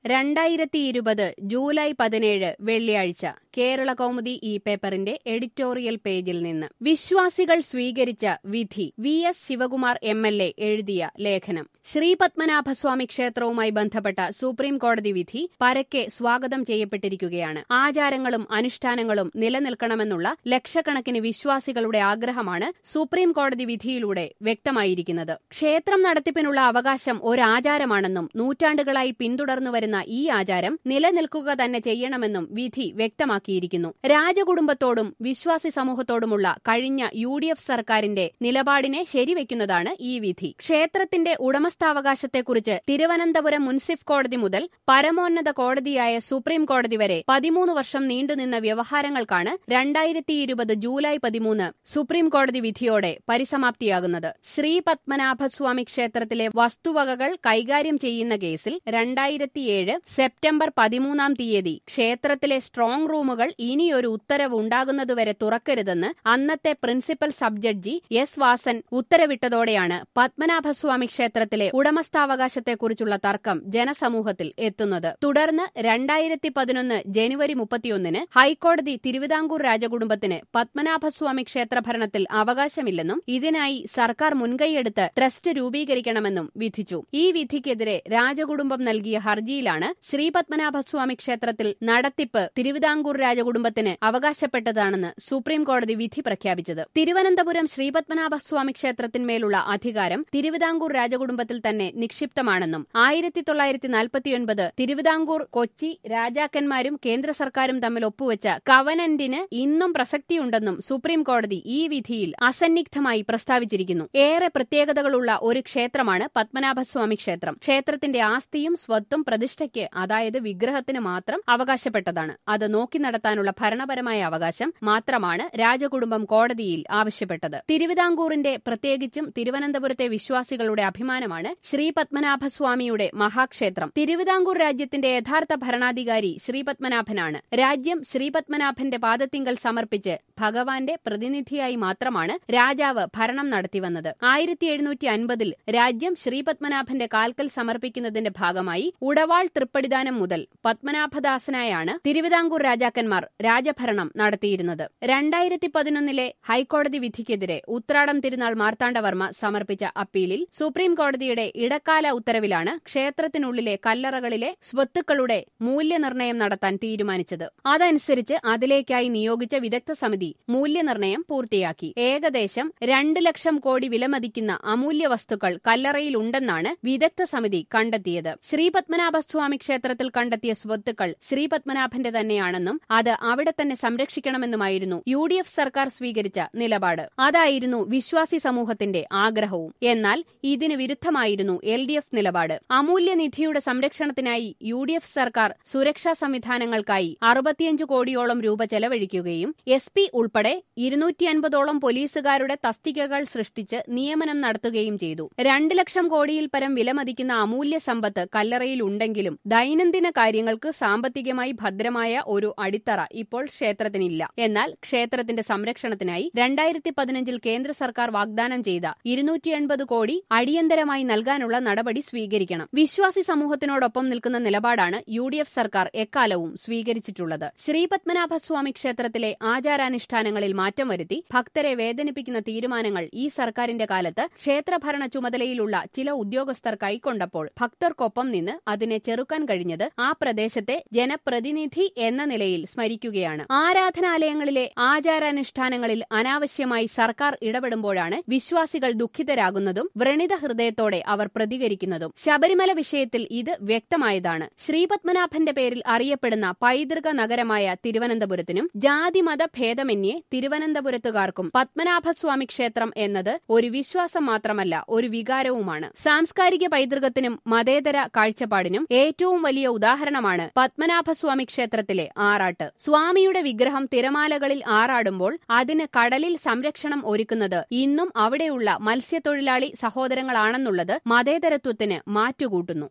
രണ്ടായിരത്തി ഇരുപത് ജൂലൈ പതിനേഴ് വെള്ളിയാഴ്ച കേരള കൗമുദി ഈ പേപ്പറിന്റെ എഡിറ്റോറിയൽ പേജിൽ നിന്ന് വിശ്വാസികൾ സ്വീകരിച്ച വിധി V S Sivakumar M L A എഴുതിയ ലേഖനം ശ്രീപത്മനാഭസ്വാമി ക്ഷേത്രവുമായി ബന്ധപ്പെട്ട സുപ്രീം കോടതി വിധി പരക്കെ സ്വാഗതം ചെയ്യപ്പെട്ടിരിക്കുകയാണ് ആചാരങ്ങളും അനുഷ്ഠാനങ്ങളും നിലനിൽക്കണമെന്നുള്ള ലക്ഷക്കണക്കിന് വിശ്വാസികളുടെ ആഗ്രഹമാണ് സുപ്രീം കോടതി വിധിയിലൂടെ വ്യക്തമായിരിക്കുന്നത് ക്ഷേത്രം നടത്തിപ്പിനുള്ള അവകാശം ഒരാചാരമാണെന്നും നൂറ്റാണ്ടുകളായി പിന്തുടർന്നുവരുന്ന ഈ ആചാരം നിലനിൽക്കുക തന്നെ ചെയ്യണമെന്നും വിധി വ്യക്തമാക്കിയിരിക്കുന്നു രാജകുടുംബത്തോടും വിശ്വാസി സമൂഹത്തോടുമുള്ള കഴിഞ്ഞ യു ഡി എഫ് സർക്കാരിന്റെ നിലപാടിനെ ശരിവെക്കുന്നതാണ് ഈ വിധി ക്ഷേത്രത്തിന്റെ ഉടമസ്ഥാവകാശത്തെക്കുറിച്ച് തിരുവനന്തപുരം മുൻസിഫ് കോടതി മുതൽ പരമോന്നത കോടതിയായ സുപ്രീം കോടതി വരെ പതിമൂന്ന് വർഷം നീണ്ടുനിന്ന വ്യവഹാരങ്ങൾക്കാണ് രണ്ടായിരത്തി ഇരുപത് ജൂലൈ പതിമൂന്ന് സുപ്രീം കോടതി വിധിയോടെ പരിസമാപ്തിയാകുന്നത് ശ്രീ പത്മനാഭസ്വാമി ക്ഷേത്രത്തിലെ വസ്തുവകകൾ കൈകാര്യം ചെയ്യുന്ന കേസിൽ രണ്ടായിരത്തിയേഴ് സെപ്റ്റംബർ പതിമൂന്നാം തീയതി ക്ഷേത്രത്തിലെ സ്ട്രോങ് റൂമുകൾ ഇനിയൊരു ഉത്തരവ് ഉണ്ടാകുന്നതുവരെ തുറക്കരുതെന്ന് അന്നത്തെ principal sub judge S Vasan ഉത്തരവിട്ടതോടെയാണ് പത്മനാഭസ്വാമി ക്ഷേത്രത്തിലെ ഉടമസ്ഥാവകാശത്തെക്കുറിച്ചുള്ള തർക്കം ജനസമൂഹത്തിൽ എത്തുന്നത് തുടർന്ന് രണ്ടായിരത്തി പതിനൊന്ന് ജനുവരി മുപ്പത്തിയൊന്നിന് ഹൈക്കോടതി തിരുവിതാംകൂർ രാജകുടുംബത്തിന് പത്മനാഭസ്വാമി ക്ഷേത്രഭരണത്തിൽ അവകാശമില്ലെന്നും ഇതിനായി സർക്കാർ മുൻകൈയെടുത്ത് ട്രസ്റ്റ് രൂപീകരിക്കണമെന്നും വിധിച്ചു ഈ വിധിക്കെതിരെ രാജകുടുംബം നൽകിയ ഹർജിയിലാണ് ശ്രീ പത്മനാഭസ്വാമി ക്ഷേത്രത്തിൽ നടത്തിപ്പ് തിരുവിതാംകൂർ രാജകുടുംബത്തിന് അവകാശപ്പെട്ടതാണെന്ന് സുപ്രീം കോടതി വിധി പ്രഖ്യാപിച്ചത് തിരുവനന്തപുരം ശ്രീപത്മനാഭസ്വാമി ക്ഷേത്രത്തിന്മേലുള്ള അധികാരം തിരുവിതാംകൂർ രാജകുടുംബത്തിൽ തന്നെ നിക്ഷിപ്തമാണെന്നും ആയിരത്തി തൊള്ളായിരത്തി നാൽപ്പത്തിയൊൻപത് തിരുവിതാംകൂർ കൊച്ചി രാജാക്കന്മാരും കേന്ദ്ര സർക്കാരും തമ്മിൽ ഒപ്പുവെച്ച കവനന്റിന് ഇന്നും പ്രസക്തിയുണ്ടെന്നും സുപ്രീം കോടതി ഈ വിധിയിൽ അസന്നിഗ്ധമായി പ്രസ്താവിച്ചിരിക്കുന്നു ഏറെ പ്രത്യേകതകളുള്ള ഒരു ക്ഷേത്രമാണ് പത്മനാഭസ്വാമി ക്ഷേത്രം ക്ഷേത്രത്തിന്റെ ആസ്തിയും സ്വത്തും പ്രതിഷ്ഠയ്ക്ക് അതായത് വിഗ്രഹത്തിന് മാത്രം അവകാശപ്പെട്ടതാണ് അത് നോക്കി നടത്താനുള്ള ഭരണപരമായ അവകാശം മാത്രമാണ് രാജകുടുംബം കോടതിയിൽ ആവശ്യപ്പെട്ടത് തിരുവിതാംകൂറിന്റെ പ്രത്യേകിച്ചും തിരുവനന്തപുരത്തെ വിശ്വാസികളുടെ അഭിമാനമാണ് ശ്രീ പത്മനാഭസ്വാമിയുടെ മഹാക്ഷേത്രം തിരുവിതാംകൂർ രാജ്യത്തിന്റെ യഥാർത്ഥ ഭരണാധികാരി ശ്രീപത്മനാഭനാണ് രാജ്യം ശ്രീപത്മനാഭന്റെ പാദത്തിങ്കൽ സമർപ്പിച്ച് ഭഗവാന്റെ പ്രതിനിധിയായി മാത്രമാണ് രാജാവ് ഭരണം നടത്തിവന്നത് ആയിരത്തി എഴുന്നൂറ്റി അൻപതിൽ രാജ്യം ശ്രീപത്മനാഭന്റെ കാൽക്കൽ സമർപ്പിക്കുന്നതിന്റെ ഭാഗമായി ഉടവാൾ തൃപ്പടിദാനം മുതൽ പത്മനാഭദാസനായാണ് തിരുവിതാംകൂർ രാജാക്കന്മാർ രാജഭരണം നടത്തിയിരുന്നത് രണ്ടായിരത്തി പതിനൊന്നിലെ ഹൈക്കോടതി വിധിക്കെതിരെ ഉത്രാടം തിരുനാൾ മാർത്താണ്ഡവർമ്മ സമർപ്പിച്ച അപ്പീലിൽ സുപ്രീം കോടതിയുടെ ഇടക്കാല ഉത്തരവിലാണ് ക്ഷേത്രത്തിനുള്ളിലെ കല്ലറകളിലെ സ്വത്തുക്കളുടെ മൂല്യനിർണ്ണയം നടത്താൻ തീരുമാനിച്ചത് അതനുസരിച്ച് അതിലേക്കായി നിയോഗിച്ച വിദഗ്ധ സമിതി മൂല്യനിർണ്ണയം പൂർത്തിയാക്കി ഏകദേശം രണ്ട് ലക്ഷം കോടി വിലമതിക്കുന്ന അമൂല്യ വസ്തുക്കൾ കല്ലറയിലുണ്ടെന്നാണ് വിദഗ്ധ സമിതി കണ്ടെത്തിയത് ശ്രീപത്മനാഭസ്വാമി ക്ഷേത്രത്തിൽ കണ്ടെത്തിയ സ്വത്തുക്കൾ ശ്രീപത്മനാഭന്റെ തന്നെയാണെന്നും അത് അവിടെ തന്നെ സംരക്ഷിക്കണമെന്നുമായിരുന്നു യു ഡി എഫ് സർക്കാർ സ്വീകരിച്ച നിലപാട് അതായിരുന്നു വിശ്വാസി സമൂഹത്തിന്റെ ആഗ്രഹവും എന്നാൽ ഇതിന് വിരുദ്ധമായിരുന്നു എൽ ഡി എഫ് നിലപാട് അമൂല്യനിധിയുടെ സംരക്ഷണത്തിനായി യു ഡി എഫ് സർക്കാർ സുരക്ഷാ സംവിധാനങ്ങൾക്കായി അറുപത്തിയഞ്ച് കോടിയോളം രൂപ ചെലവഴിക്കുകയും എസ് പി ഉൾപ്പെടെ ഇരുന്നൂറ്റി അൻപതോളം പോലീസുകാരുടെ തസ്തികകൾ സൃഷ്ടിച്ച് നിയമനം നടത്തുകയും ചെയ്തു രണ്ട് ലക്ഷം കോടിയിൽ പരം വിലമതിക്കുന്ന അമൂല്യ സമ്പത്ത് കല്ലറയിൽ ഉണ്ടെങ്കിലും ദൈനംദിന കാര്യങ്ങൾക്ക് സാമ്പത്തികമായി ഭദ്രമായ ഒരു അടിത്തറ ഇപ്പോൾ ക്ഷേത്രത്തിനില്ല എന്നാൽ ക്ഷേത്രത്തിന്റെ സംരക്ഷണത്തിനായി രണ്ടായിരത്തി പതിനഞ്ചിൽ കേന്ദ്ര സർക്കാർ വാഗ്ദാനം ചെയ്ത ഇരുന്നൂറ്റി എൺപത് കോടി അടിയന്തരമായി നൽകാനുള്ള നടപടി സ്വീകരിക്കണം വിശ്വാസി സമൂഹത്തിനോടൊപ്പം നിൽക്കുന്ന നിലപാടാണ് യു ഡി എഫ് സർക്കാർ എക്കാലവും സ്വീകരിച്ചിട്ടുള്ളത് ശ്രീപത്മനാഭസ്വാമി ക്ഷേത്രത്തിലെ ആചാരാനുഷ്ഠാനങ്ങളിൽ മാറ്റം വരുത്തി ഭക്തരെ വേദനിപ്പിക്കുന്ന തീരുമാനങ്ങൾ ഈ സർക്കാരിന്റെ കാലത്ത് ക്ഷേത്രഭരണ ചുമതലയിലുള്ള ചില ഉദ്യോഗസ്ഥർ കൈക്കൊണ്ടപ്പോൾ ഭക്തർക്കൊപ്പം നിന്ന് അതിനെ ചെറുക്കാൻ കഴിഞ്ഞത് ആ പ്രദേശത്തെ ജനപ്രതിനിധി എന്ന നിലയിൽ സ്മരിക്കുകയാണ് ആരാധനാലയങ്ങളിലെ ആചാരാനുഷ്ഠാനങ്ങളിൽ അനാവശ്യമായി സർക്കാർ ഇടപെടുമ്പോഴാണ് വിശ്വാസികൾ ദുഃഖിതരാകുന്നതും വ്രണിത ഹൃദയത്തോടെ അവർ പ്രതികരിക്കുന്നതും ശബരിമല വിഷയത്തിൽ ഇത് വ്യക്തമായതാണ് ശ്രീപത്മനാഭന്റെ പേരിൽ അറിയപ്പെടുന്ന പൈതൃക നഗരമായ തിരുവനന്തപുരത്തിനും ജാതിമത ഭേദമന്യേ തിരുവനന്തപുരത്തുകാർക്കും പത്മനാഭസ്വാമി ക്ഷേത്രം എന്നത് ഒരു വിശ്വാസം മാത്രമല്ല ഒരു വികാരവുമാണ് സാംസ്കാരിക പൈതൃകത്തിനും മതേതര കാഴ്ചപ്പാടിനും ഏറ്റവും വലിയ ഉദാഹരണമാണ് പത്മനാഭസ്വാമി ക്ഷേത്രത്തിലെ ആറാട്ട് സ്വാമിയുടെ വിഗ്രഹം തിരമാലകളിൽ ആറാടുമ്പോൾ അതിന് കടലിൽ സംരക്ഷണം ഒരുക്കുന്നത് ഇന്നും അവിടെയുള്ള മത്സ്യത്തൊഴിലാളി സഹോദരങ്ങളാണെന്നുള്ളത് മതേതരത്വത്തിന് മാറ്റുകൂട്ടുന്നു